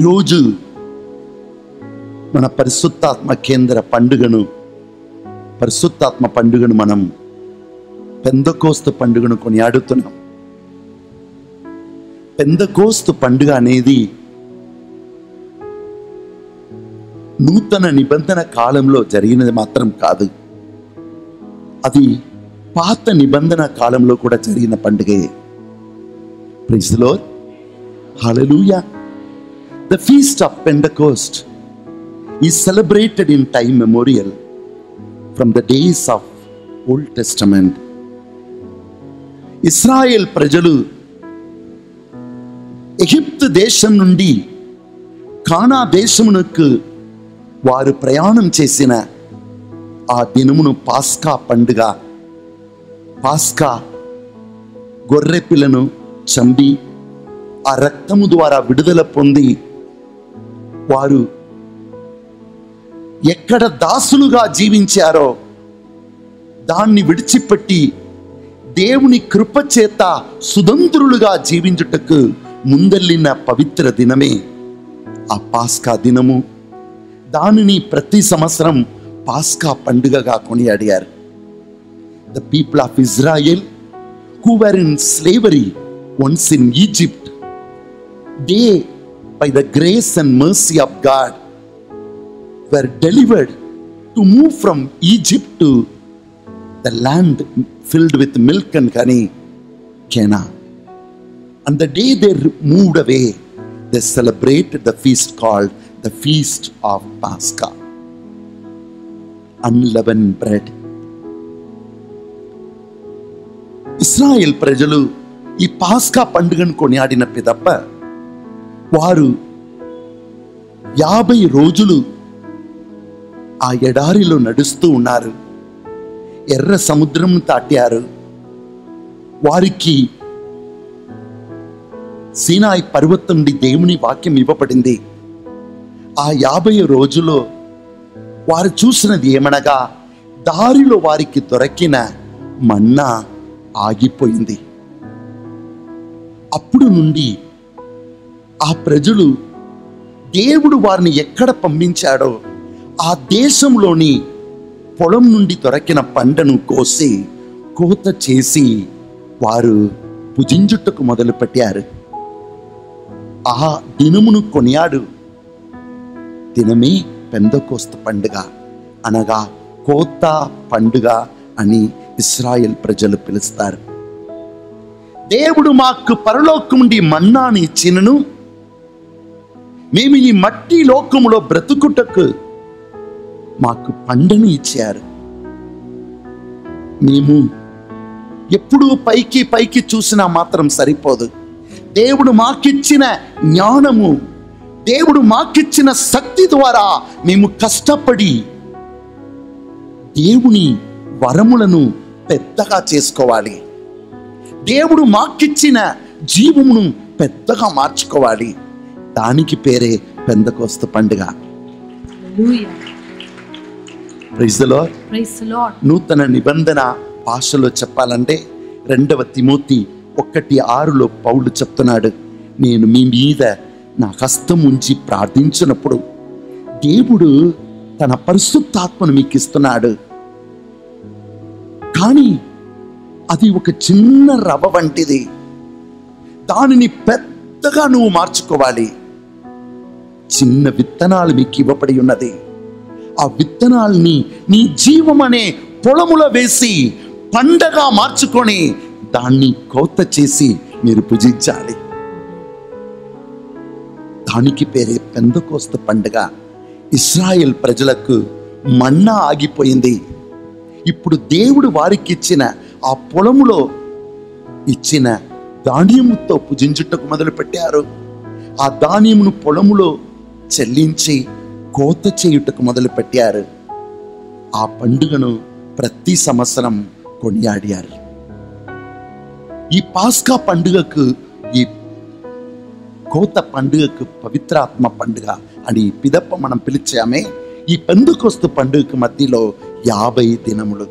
ఈరోజు మన పరిశుద్ధాత్మ కేంద్ర పండుగను పరిశుద్ధాత్మ పండుగను మనం పెందకోస్తు పండుగను కొనియాడుతున్నాం పెందకోస్తు పండుగ అనేది నూతన నిబంధన కాలంలో జరిగినది మాత్రం కాదు అది పాత నిబంధన కాలంలో కూడా జరిగిన పండుగే ప్రైజ్ లో hallelujah the feast of Pentecost is celebrated in time memorial from the days of Old Testament. ఇస్రాయేల్ ప్రజలు ఎగిప్తు దేశం నుండి కానా దేశమునకు వారు ప్రయాణం చేసిన ఆ దినమును పాస్కా పండుగ పాస్కా గొర్రె పిల్లను చంపి ఆ రక్తము ద్వారా విడుదల పొంది వారు ఎక్కడ దాసులుగా జీవించారో దాన్ని విడిచిపెట్టి దేవుని కృప చేత సుతంత్రులుగా జీవించుటకు ముందెళ్ళిన పవిత్ర దినమే ఆ పాస్కా దినము దానిని ప్రతి సంవత్సరం పాస్కా పండుగగా కొనియాడారు the people of Israel who were in slavery once in Egypt they by the grace and mercy of God were delivered to move from Egypt to the land filled with milk and honey, Canaan. And the day they moved away, they celebrated the feast called the Feast of Pascha. Unleavened bread. ఇస్రాయేల్ ప్రజలు ఈ పాస్కా పండుగను కొనియాడిన పిదప్ప వారు యాభై రోజులు ఆ ఎడారిలో నడుస్తూ ఉన్నారు ఎర్ర సముద్రం దాటారు వారికి సీనాయి పర్వతం నుండి దేవుని వాక్యం ఇవ్వబడింది ఆ యాభై రోజులో వారు చూసినది ఏమనగా దారిలో వారికి దొరికిన మన్నా ఆగిపోయింది అప్పుడు నుండి ఆ ప్రజలు దేవుడు వారిని ఎక్కడ పంపించాడో ఆ దేశంలోని పొలం నుండి దొరికిన పంటను కోసి కోత చేసి వారు భుజించుటకు మొదలుపెట్టారు ఆ దినమును కొనియాడు దినమే పెందకోస్త పండుగ అనగా కోత పండుగ అని ఇస్రాయెల్ ప్రజలు పిలుస్తారు దేవుడు మాకు పరలోకం నుండి మన్నాని ఇచ్చినను మేము ఈ మట్టి లోకములో బ్రతుకుటకు మాకు పండను ఇచ్చారు మేము ఎప్పుడూ పైకి పైకి చూసినా మాత్రం సరిపోదు దేవుడు మాకిచ్చిన జ్ఞానము దేవుడు మాకిచ్చిన శక్తి ద్వారా మేము కష్టపడి దేవుని వరములను పెద్దగా చేసుకోవాలి దేవుడు మాకిచ్చిన జీవమును పెద్దగా మార్చుకోవాలి దానికి పేరే పెందకోస్త పండుగ Hallelujah. Praise the Lord Praise the Lord. నూతన నిబంధన భాషలో చెప్పాలంటే రెండవ తిమోతి ఒకటి ఆరులో పౌలు చెప్తున్నాడు నేను మీ మీద నా హస్తం ఉంచి ప్రార్థించినప్పుడు దేవుడు తన పరిశుద్ధాత్మను మీకు ఇస్తున్నాడు కానీ అది ఒక చిన్న రవ వంటిది దానిని పెద్దగా నువ్వు మార్చుకోవాలి చిన్న విత్తనాలు మీకు ఇవ్వబడి ఉన్నది ఆ విత్తనాల్ని నీ జీవం అనే పొలములో వేసి పండగా మార్చుకొని దాన్ని కోత చేసి మీరు భుజించాలి దానికి పేరే పెందకోస్త పండుగ ఇస్రాయేల్ ప్రజలకు మన్నా ఆగిపోయింది ఇప్పుడు దేవుడు వారికి ఇచ్చిన ఆ పొలములో ఇచ్చిన ధాన్యముతో భుజించుటకు మొదలు పెట్టారు ఆ ధాన్యమును పొలములో చెల్లించి కోత చేయుటకు మొదలు పెట్టారు ఆ పండుగను ప్రతి సంవత్సరం కొనియాడారు ఈ పాస్కా పండుగకు ఈ కోత పండుగకు పవిత్రాత్మ పండుగ అని పిదప్ప మనం పిలిచామే ఈ పెందుకొస్తు పండుగకు మధ్యలో యాభై దినములు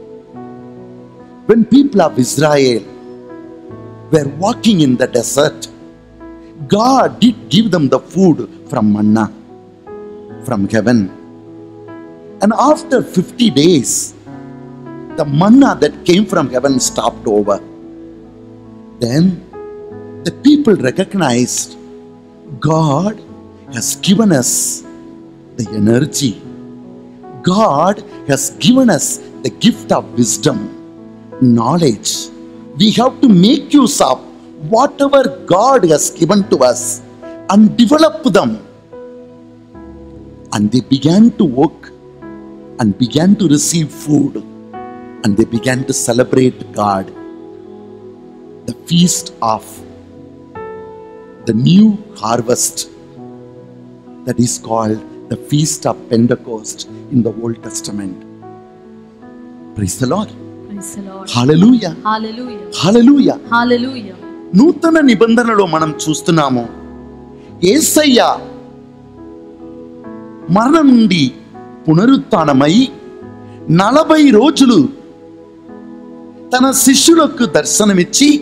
when people of Israel were walking in the desert, God did give them the food from manna from heaven. And after 50 days, the manna that came from heaven stopped over. Then the people recognized God has given us the energy. God has given us the gift of wisdom, knowledge. We have to make use of whatever God has given to us and develop them. And they began to work and began to receive food and they began to celebrate God. The feast of the new harvest that is called the feast of Pentecost in the Old Testament. Praise the Lord. Praise the Lord. Hallelujah. Hallelujah. Hallelujah. Hallelujah. నూతన నిబంధనలో మనం చూస్తున్నాము ఏసయ్య మరణం నుండి పునరుత్నమై నలభై రోజులు తన శిష్యులకు దర్శనమిచ్చి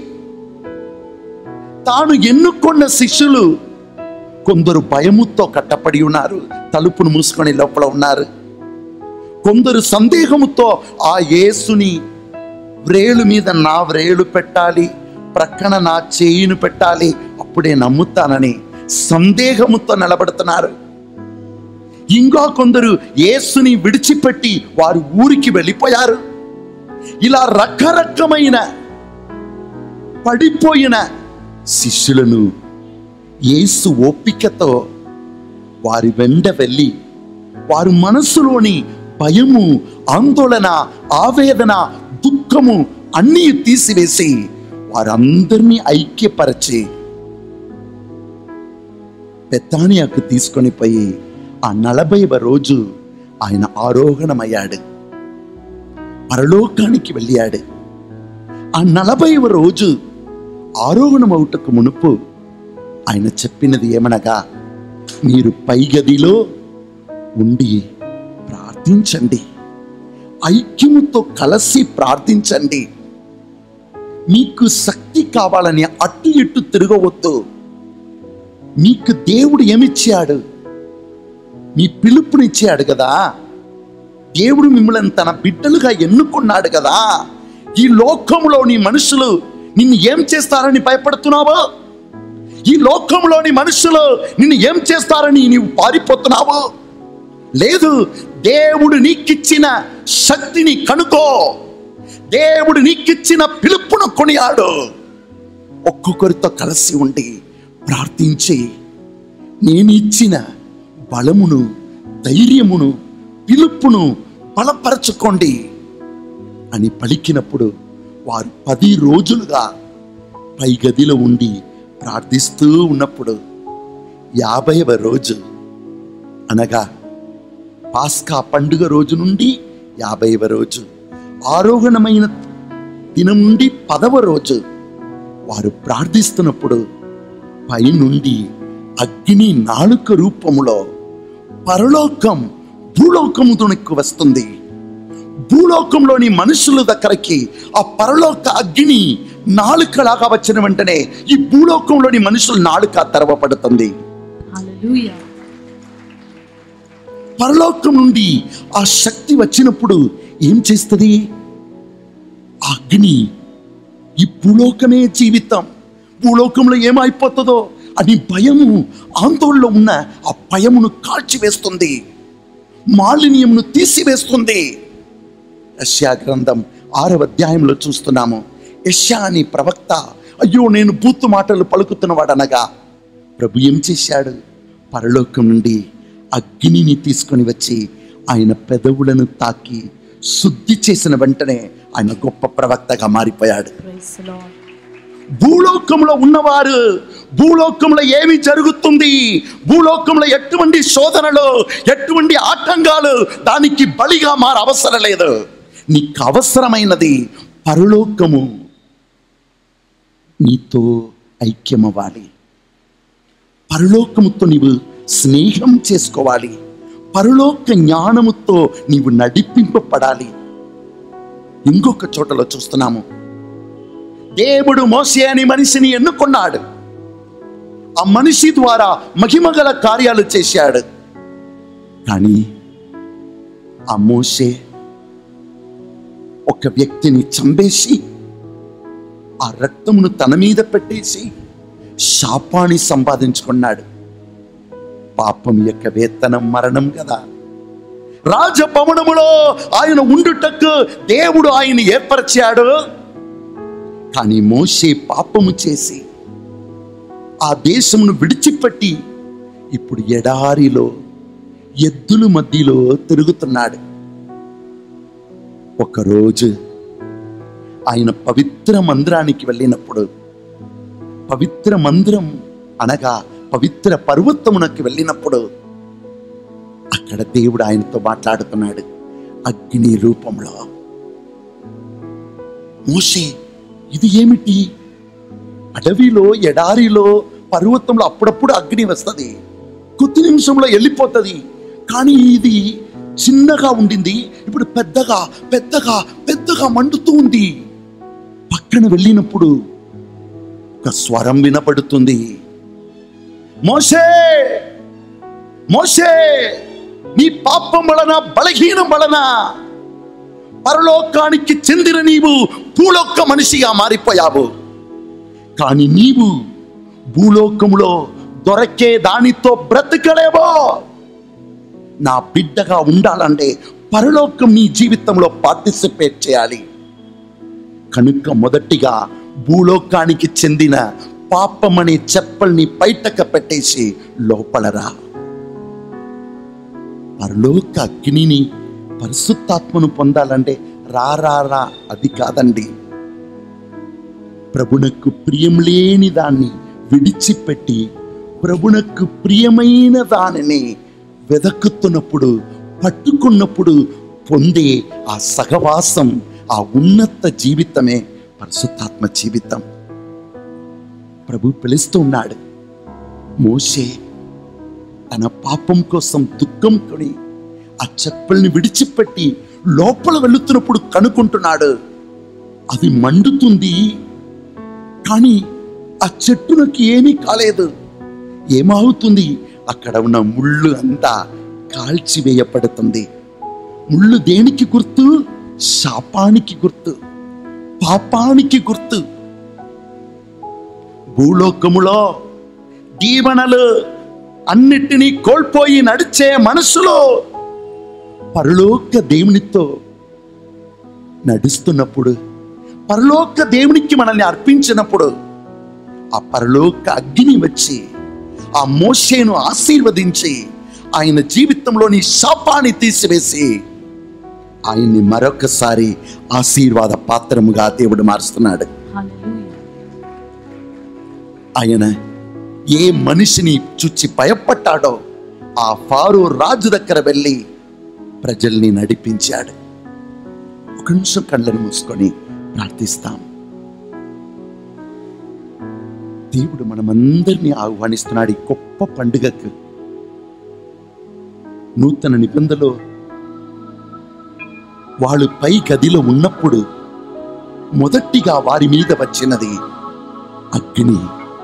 తాను ఎన్నుకున్న శిష్యులు కొందరు భయముతో కట్టపడి ఉన్నారు తలుపును మూసుకొని లోపల ఉన్నారు కొందరు సందేహముతో ఆ యేసుని వ్రేలు మీద నా వ్రేలు పెట్టాలి ప్రక్కన నా చేయిను పెట్టాలి అప్పుడే నమ్ముతానని సందేహముతో నిలబడుతున్నారు ఇంకా కొందరు యేసుని విడిచిపెట్టి వారు ఊరికి వెళ్ళిపోయారు ఇలా రకరకమైన పడిపోయిన శిష్యులను యేసు ఓపికతో వారి వెంట వెళ్ళి వారి మనసులోని భయము ఆందోళన ఆవేదన దుఃఖము అన్నీ తీసివేసి వారందరినీ ఐక్యపరచి బెతానియాకు తీసుకొని పోయి ఆ నలభైవ రోజు ఆయన ఆరోహణమయ్యాడు పరలోకానికి వెళ్ళాడు ఆ నలభైవ రోజు ఆరోహణమవుటకు మునుపు ఆయన చెప్పినది ఏమనగా మీరు పై గదిలో ఉండి ప్రార్థించండి ఐక్యముతో కలిసి ప్రార్థించండి మీకు శక్తి కావాలని అటు ఇటు తిరగవద్దు మీకు దేవుడు ఏమిచ్చాడు మీ పిలుపునిచ్చాడు కదా దేవుడు మిమ్మల్ని తన బిడ్డలుగా ఎన్నుకున్నాడు కదా ఈ లోకంలోని మనుషులు నిన్ను ఏం చేస్తారని భయపడుతున్నావో ఈ లోకంలోని మనుషులు నిన్ను ఏం చేస్తారని నీవు పారిపోతున్నావో లేదు దేవుడు నీకిచ్చిన శక్తిని కనుకో దేవుడు నీకిచ్చిన పిలుపును కొనియాడు ఒక్కొక్కరితో కలిసి ఉండి ప్రార్థించి నేను ఇచ్చిన బలమును ధైర్యమును పిలుపును బలపరచుకోండి అని పలికినప్పుడు వారు పది రోజులుగా పై గదిలో ఉండి ప్రార్థిస్తూ ఉన్నప్పుడు యాభైవ రోజు అనగా పాస్కా పండుగ రోజు నుండి యాభైవ రోజు ఆరోహణమైన దినం నుండి పదవ రోజు వారు ప్రార్థిస్తున్నప్పుడు పైనుండి అగ్ని నాలుక రూపములో పరలోకం భూలోకముతోనికి వస్తుంది భూలోకంలోని మనుషుల దగ్గరకి ఆ పరలోక అగ్ని నాలుకలాగా వచ్చిన వెంటనే ఈ భూలోకంలోని మనుషుల నాలుక తెరవబడుతుంది Hallelujah. పరలోకం నుండి ఆ శక్తి వచ్చినప్పుడు ఏం చేస్తుంది ఆ అగ్ని ఈ భూలోకమే జీవితం భూలోకంలో ఏమైపోతుందో అని భయము ఆందోళనలో ఉన్న ఆ భయమును కాల్చివేస్తుంది మాలిన్యమును తీసివేస్తుంది యశ్యా గ్రంథం ఆరవ అధ్యాయంలో చూస్తున్నాము యశ్యా అని ప్రవక్త అయ్యో నేను బూతు మాటలు పలుకుతున్నవాడనగా ప్రభు ఏం చేశాడు పరలోకం నుండి అగ్నిని తీసుకొని వచ్చి ఆయన పెదవులను తాకి శుద్ధి చేసిన వెంటనే ఆయన గొప్ప ప్రవక్తగా మారిపోయాడు Praise the Lord. భూలోకంలో ఉన్నవారు భూలోకంలో ఏమి జరుగుతుంది భూలోకంలో ఎటువంటి శోధనలు ఎటువంటి ఆటంకాలు దానికి బలిగా మార అవసరం లేదు నీకు అవసరమైనది పరలోకము నీతో ఐక్యమవ్వాలి పరలోకముతో నీవు స్నేహం చేసుకోవాలి పరలోక జ్ఞానముతో నీవు నడిపింపబడాలి ఇంకొక చోటలో చూస్తున్నాము దేవుడు మోసే అని మనిషిని ఎన్నుకున్నాడు ఆ మనిషి ద్వారా మహిమగల కార్యాలు చేశాడు కానీ ఆ మోషే ఒక వ్యక్తిని చంపేసి ఆ రక్తమును తన మీద పెట్టేసి శాపాన్ని సంపాదించుకున్నాడు పాపం యొక్క వేతనం మరణం కదా రాజభవనములో ఆయన ఉండుటకు దేవుడు ఆయన ఏర్పరిచాడు కానీ మోషే పాపము చేసి ఆ దేశమును విడిచిపెట్టి ఇప్పుడు ఎడారిలో ఎద్దుల మధ్యలో తిరుగుతున్నాడు ఒకరోజు ఆయన పవిత్ర మందిరానికి వెళ్ళినప్పుడు పవిత్ర మందిరం అనగా పవిత్ర పర్వతమునకు వెళ్ళినప్పుడు అక్కడ దేవుడు ఆయనతో మాట్లాడుతున్నాడు అగ్ని రూపంలో మోషే ఇది ఏమిటి అడవిలో ఎడారిలో పర్వతంలో అప్పుడప్పుడు అగ్ని వస్తుంది కొద్ది నిమిషంలో వెళ్ళిపోతుంది కానీ ఇది చిన్నగా ఉండింది ఇప్పుడు పెద్దగా పెద్దగా పెద్దగా మండుతూ ఉంది పక్కన వెళ్ళినప్పుడు ఒక స్వరం వినపడుతుంది మోషే మోషే నీ పాపం వలన బలహీనం వలన పరలోకానికి చెందిన నీవు భూలోక మనిషిగా మారిపోయావు కానీ నీవు భూలోకములో దొరకే దానితో బ్రతకలేవో నా బిడ్డగా ఉండాలంటే పరలోకం నీ జీవితంలో పార్టిసిపేట్ చేయాలి కనుక మొదటిగా భూలోకానికి చెందిన పాపమనే చెప్పల్ని బయటకు పెట్టేసి లోపలరా పరలోక అగ్నిని పరిశుద్ధాత్మను పొందాలంటే రా రా రా అది కాదండి ప్రభునకు ప్రియం లేని దాన్ని విడిచిపెట్టి ప్రభునకు ప్రియమైన దానిని వెదకుతున్నప్పుడు పట్టుకున్నప్పుడు పొందే ఆ సహవాసం ఆ ఉన్నత జీవితమే పరిశుద్ధాత్మ జీవితం ప్రభు పిలుస్తూ ఉన్నాడు మోషే తన పాపం కోసం దుఃఖం కొని ఆ చెప్పుల్ని విడిచిపెట్టి లోపల వెళుతున్నప్పుడు కనుక్కుంటున్నాడు అది మండుతుంది కానీ ఆ చెట్టునకి ఏమీ కాలేదు ఏమవుతుంది అక్కడ ఉన్న ముళ్ళు అంతా కాల్చివేయబడుతుంది ముళ్ళు దేనికి గుర్తు శాపానికి గుర్తు పాపానికి గుర్తు భూలోకములో దీవెనలు అన్నిటినీ కోల్పోయి నడిచే మనసులో పరలోక దేవునితో నడుస్తున్నప్పుడు పరలోక దేవునికి మనల్ని అర్పించినప్పుడు ఆ పరలోక అగ్ని వచ్చి ఆ మోషేను ఆశీర్వదించి ఆయన జీవితంలోని శాపాన్ని తీసివేసి ఆయన్ని మరొకసారి ఆశీర్వాద పాత్రముగా దేవుడు మారుస్తున్నాడు Hallelujah. ఆయన ఏ మనిషిని చూచి భయపడ్డాడో ఆ ఫారో రాజు దగ్గర వెళ్ళి ప్రజల్ని నడిపించాడు ఒక నిమిషం కళ్ళను మూసుకొని ప్రార్థిస్తాం దేవుడు మనమందరినీ ఆహ్వానిస్తున్నాడు ఈ గొప్ప పండుగకు నూతన నిబంధనలో వాళ్ళు పై గదిలో ఉన్నప్పుడు మొదటిగా వారి మీద వచ్చినది అగ్ని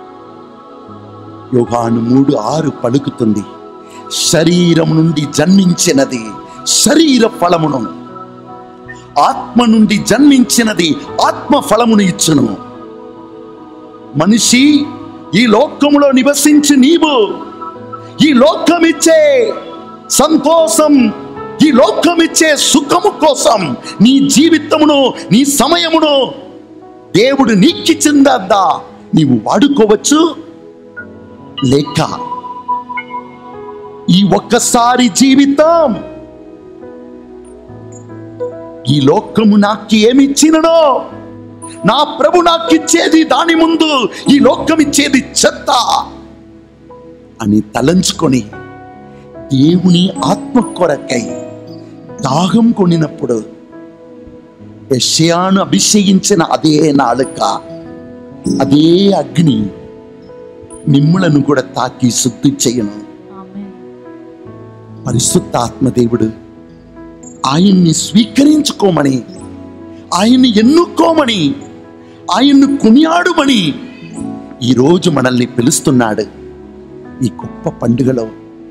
యోగాను మూడు ఆరు పలుకుతుంది శరీరం నుండి జన్మించినది శరీర ఫలమును ఆత్మ నుండి జన్మించినది ఆత్మ ఫలమును ఇచ్చును మనిషి ఈ లోకములో నివసించి నీవు ఈ లోకమిచ్చే సంతోషం ఈ లోకమిచ్చే సుఖము కోసం నీ జీవితమును నీ సమయమును దేవుడు నీకిచ్చిందా నీవు వాడుకోవచ్చు లేక ఈ ఒక్కసారి జీవితం ఈ లోకము నాకు ఏమిచ్చిననో నా ప్రభు నాకిచ్చేది దాని ముందు ఈ లోకం ఇచ్చేది చెత్త అని తలంచుకొని దేవుని ఆత్మ కొరకై దాహం కొనినప్పుడు యెషయాను అభిషేకించిన అదే నాలుక అదే అగ్ని మిమ్ములను కూడా తాకి శుద్ధి చేయను Amen. పరిశుద్ధ ఆత్మదేవుడు ఆయన్ని స్వీకరించుకోమని ఆయన్ని ఎన్నుకోమని ఆయన్ను కొనియాడుమని ఈరోజు మనల్ని పిలుస్తున్నాడు ఈ గొప్ప పండుగలో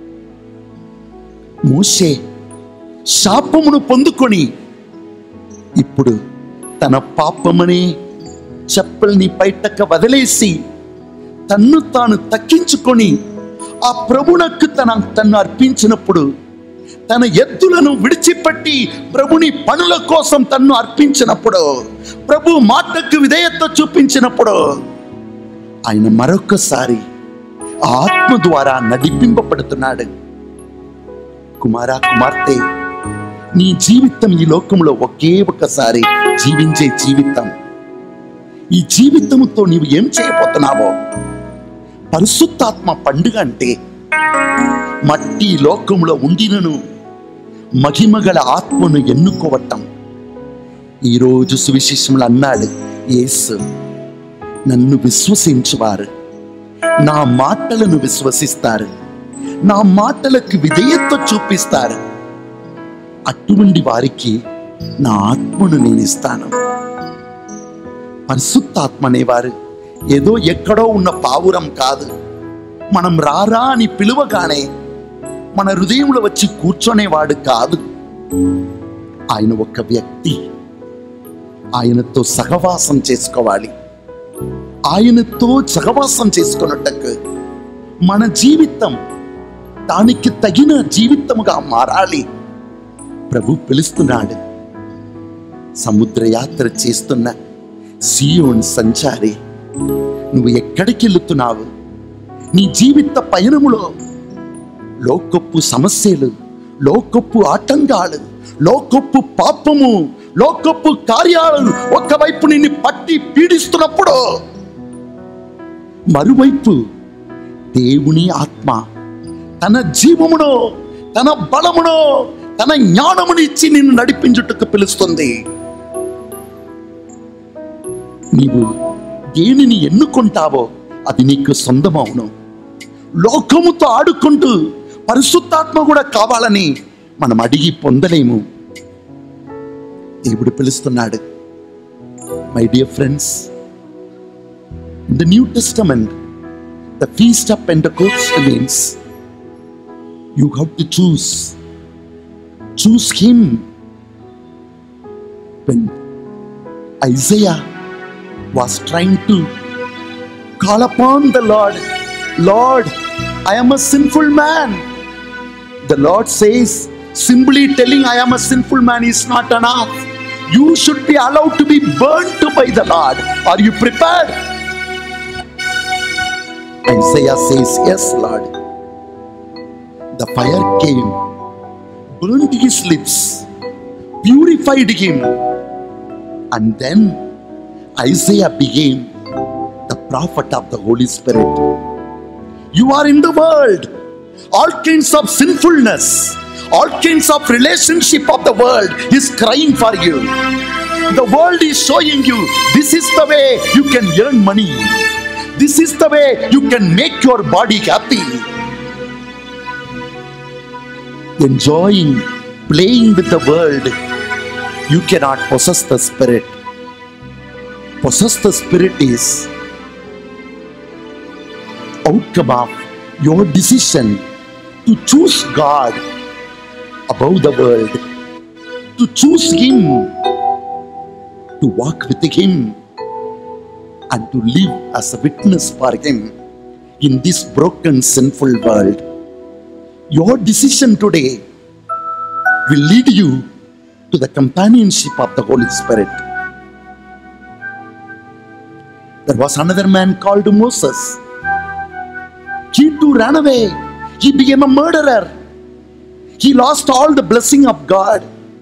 మోషే శాపమును పొందుకొని ఇప్పుడు తన పాపమనే చెప్పల్ని బయటక వదిలేసి తన్ను తాను తక్కించుకొని ఆ ప్రభునకు తన తన్ను అర్పించినప్పుడు తన ఎద్దులను విడిచిపెట్టి ప్రభుని పనుల కోసం తన్ను అర్పించినప్పుడు ప్రభు మాటకు విధేయత చూపించినప్పుడు ఆయన మరొకసారి ఆ ఆత్మ ద్వారా నడిపింపబడుతున్నాడు కుమారా కుమార్తె నీ జీవితం ఈ లోకంలో ఒకే ఒక్కసారి జీవించే జీవితం ఈ జీవితంతో నీవు ఏం చేయబోతున్నావో పరిశుద్ధాత్మ పండుగ అంటే మట్టి లోకంలో ఉండినను మహిమగల ఆత్మను ఎన్నుకోవటం ఈరోజు సువిశేషములు అన్నాడు యేసు నన్ను విశ్వసించువారు నా మాటలను విశ్వసిస్తారు నా మాటలకు విధేయత చూపిస్తారు అటువంటి వారికి నా ఆత్మను నేను ఇస్తాను పరిశుద్ధాత్మ అనేవారు ఏదో ఎక్కడో ఉన్న పావురం కాదు మనం రారా అని పిలువగానే మన హృదయంలో వచ్చి కూర్చొనేవాడు కాదు ఆయన ఒక వ్యక్తి ఆయనతో సహవాసం చేసుకోవాలి ఆయనతో సహవాసం చేసుకున్నట్టుకు మన జీవితం దానికి తగిన జీవితముగా మారాలి ప్రభు పిలుస్తున్నాడు సముద్ర యాత్ర చేస్తున్న సియోన్ సంచారి నువ్వు ఎక్కడికి వెళుతున్నావు నీ జీవిత పయనములో లోకప్పు సమస్యలు లోకప్పు ఆటంకాలు లోకప్పు పాపము లోకప్పు కార్యాలను ఒకవైపు నిన్ను పట్టి పీడిస్తున్నప్పుడు మరువైపు దేవుని ఆత్మ తన జీవమును తన బలమును తన జ్ఞానమును ఇచ్చి నిన్ను నడిపించుటకు పిలుస్తుంది నీవు దేనిని ఎన్నుకుంటావో అది నీకు సొంతమవును లోకముతో ఆడుకుంటూ పరిశుద్ధాత్మ కూడా కావాలని మనం అడిగి పొందలేము దేవుడు పిలుస్తున్నాడు my dear friends in the New Testament the feast of Pentecost means you have to choose choose him when Isaiah was trying to call upon the Lord, Lord, I am a sinful man. The Lord says, simply telling I am a sinful man is not enough. You should be allowed to be burnt by the Lord. Are you prepared? Isaiah says, Yes, Lord. The fire came, burned his lips, purified him, and then Isaiah became the prophet of the Holy Spirit. You are in the world, all kinds of sinfulness, all kinds of relationship of the world is crying for you. The world is showing you this is the way you can earn money. This is the way you can make your body happy. Enjoying, playing with the world, you cannot possess the spirit. Possess the spirit is outcome of your decision to choose God above the world, to choose Him, to walk with Him, and to live as a witness for Him in this broken, sinful world. Your decision today will lead you to the companionship of the Holy Spirit. There was another man called Moses. He too ran away. He became a murderer. He lost all the blessing of God.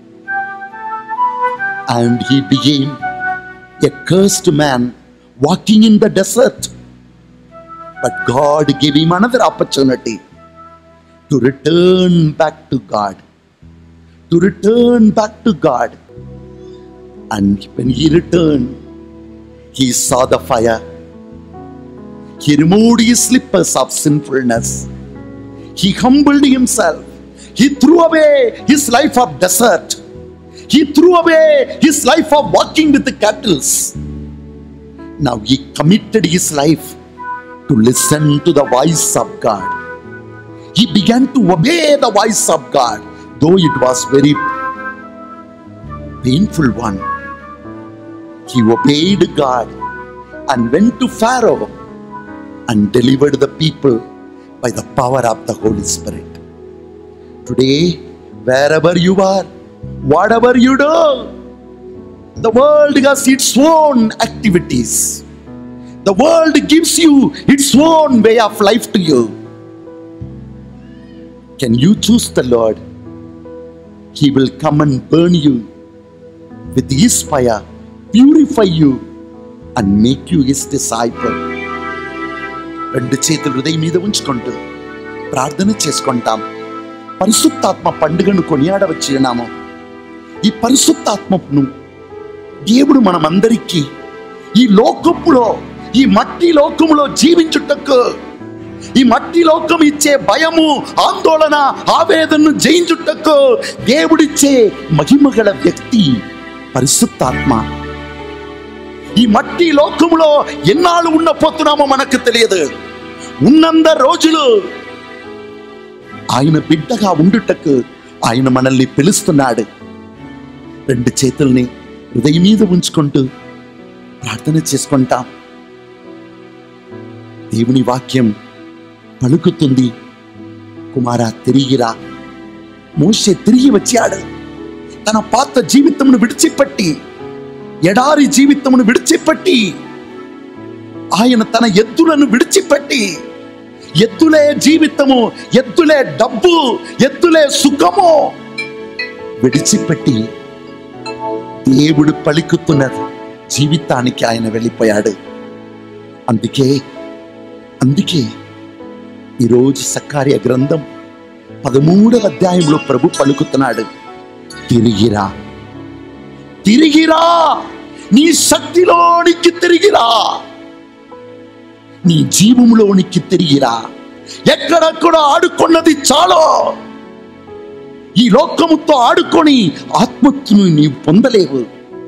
And he became a cursed man walking in the desert. But God gave him another opportunity to return back to God. To return back to God. And when he returned, he saw the fire. He removed his slippers of sinfulness. He humbled himself. He threw away his life of desert. He threw away his life of walking with the cattle. Now he committed his life to listen to the voice of God. He began to obey the voice of God, though it was very painful one. He obeyed God and went to Pharaoh and delivered the people by the power of the Holy Spirit. Today, wherever you are, whatever you do, the world has its own activities. The world gives you its own way of life to you. Can you choose the Lord? He will come and burn you with His fire, purify you, and make you His disciple. రెండు చేతులు హృదయం మీద ఉంచుకుంటూ ప్రార్థన చేసుకుంటాం పరిశుద్ధాత్మ పండుగను కొనియాడవచ్చున్నాము ఈ పరిశుద్ధాత్మను దేవుడు మనమందరికీ ఈ లోకములో ఈ మట్టి లోకములో జీవించుటకు ఈ మట్టి లోకం ఇచ్చే భయము ఆందోళన ఆవేదనను జయించుటకు దేవుడిచ్చే మహిమగల వ్యక్తి పరిశుద్ధాత్మ ఈ మట్టి లోకములో ఎన్నాళ్ళు ఉన్న పోతున్నామో మనకు తెలియదు ఉన్నంద రోజులు ఆయన బిడ్డగా ఉండుటకు ఆయన మనల్ని పిలుస్తున్నాడు రెండు చేతుల్ని హృదయం మీద ఉంచుకుంటూ ప్రార్థన చేసుకుంటాం దేవుని వాక్యం పలుకుతుంది కుమారా తిరిగిరా మోషే తిరిగి వచ్చాడు తన పాత జీవితమును విడిచిపెట్టి ఎడారి జీవితమును విడిచిపెట్టి ఆయన తన ఎద్దులను విడిచిపెట్టి ఎద్దులే జీవితము ఎద్దులే డబ్బు ఎద్దులే సుఖము విడిచిపెట్టి దేవుడు పలుకుతున్న జీవితానికి ఆయన వెళ్ళిపోయాడు అందుకే అందుకే ఈరోజు సకార్య గ్రంథం పదమూడవ అధ్యాయంలో ప్రభు పలుకుతున్నాడు తిరిగిరా తిరిగిరా నీ శక్తిలోనికి తిరిగిరా నీ జీవములోనికి తిరిగిరా ఎక్కడెక్కడ ఆడుకున్నది చాలో ఈ లోకముతో ఆడుకొని ఆత్మత్తును నీవు పొందలేవు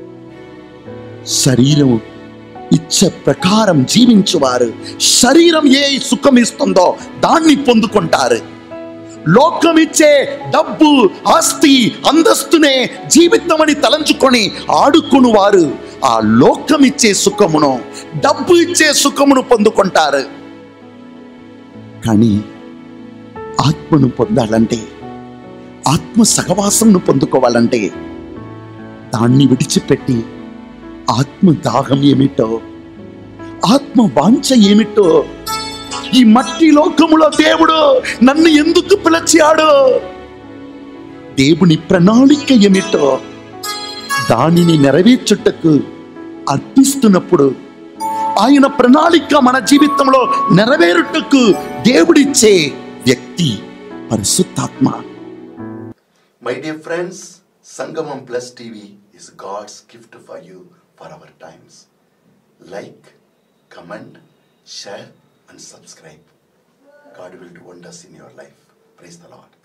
శరీరం ఇచ్చ ప్రకారం జీవించువారు శరీరం ఏ సుఖం ఇస్తుందో దాన్ని పొందుకుంటారు లోకం ఇచ్చే డబ్బు ఆస్తి అంతస్తునే జీవితం అని తలంచుకొని ఆడుకుని వారు ఆ లోకం ఇచ్చే సుఖమును డబ్బు ఇచ్చే సుఖమును పొందుకుంటారు కానీ ఆత్మను పొందాలంటే ఆత్మ సహవాసంను పొందుకోవాలంటే దాన్ని విడిచిపెట్టి ఆత్మ దాహం ఏమిటో ఆత్మ వాంఛ ఏమిటో ఈ మట్టి లోకములో దేవుడు నన్ను ఎందుకు పిలిచాడు దేవుని ప్రణాళిక ఏమిటో దానిని నెరవేర్చుటకు అర్పిస్తున్నప్పుడు ఆయన ప్రణాళిక మన జీవితంలో నెరవేరుటకు దేవుడిచ్చే వ్యక్తి పరిశుద్ధాత్మ My dear friends, Sangamam Plus TV is God's gift for you for our times. Like, comment, share, and subscribe. God will do wonders in your life. Praise the Lord.